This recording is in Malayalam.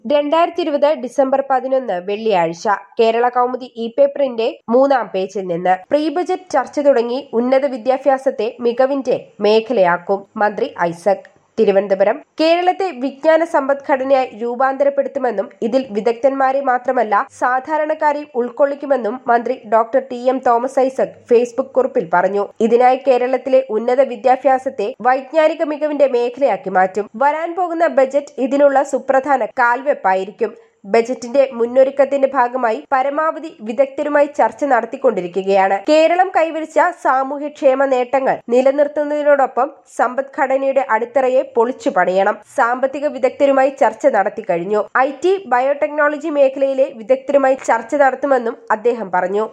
രണ്ടായിരത്തി ഇരുപത് ഡിസംബർ പതിനൊന്ന് വെള്ളിയാഴ്ച കേരള കൗമുദി ഇ പേപ്പറിന്റെ മൂന്നാം പേജിൽ നിന്ന് പ്രീ ബജറ്റ് ചർച്ച തുടങ്ങി ഉന്നത വിദ്യാഭ്യാസത്തെ മികവിന്റെ മേഖലയാക്കും മന്ത്രി ഐസക് തിരുവനന്തപുരം കേരളത്തെ വിജ്ഞാന സമ്പദ്ഘടനയായി രൂപാന്തരപ്പെടുത്തുമെന്നും ഇതിൽ വിദഗ്ധന്മാരെ മാത്രമല്ല സാധാരണക്കാരെയും ഉൾക്കൊള്ളിക്കുമെന്നും മന്ത്രി doctor T M Thomas Isaac Facebook കുറിപ്പിൽ പറഞ്ഞു ഇതിനായി കേരളത്തിലെ ഉന്നത വിദ്യാഭ്യാസത്തെ വൈജ്ഞാനിക മികവിന്റെ മേഖലയാക്കി മാറ്റും വരാൻ പോകുന്ന ബജറ്റ് ഇതിനുള്ള സുപ്രധാന കാൽവെപ്പായിരിക്കും ബജറ്റിന്റെ മുന്നൊരുക്കത്തിന്റെ ഭാഗമായി പരമാവധി വിദഗ്ധരുമായി ചർച്ച നടത്തിക്കൊണ്ടിരിക്കുകയാണ് കേരളം കൈവരിച്ച സാമൂഹ്യക്ഷേമ നേട്ടങ്ങൾ നിലനിർത്തുന്നതിനോടൊപ്പം സമ്പദ്ഘടനയുടെ അടിത്തറയെ പൊളിച്ചു പണിയണം സാമ്പത്തിക വിദഗ്ധരുമായി ചർച്ച നടത്തി കഴിഞ്ഞു ഐ ടി ബയോടെക്നോളജി മേഖലയിലെ വിദഗ്ധരുമായി ചർച്ച നടത്തുമെന്നും അദ്ദേഹം പറഞ്ഞു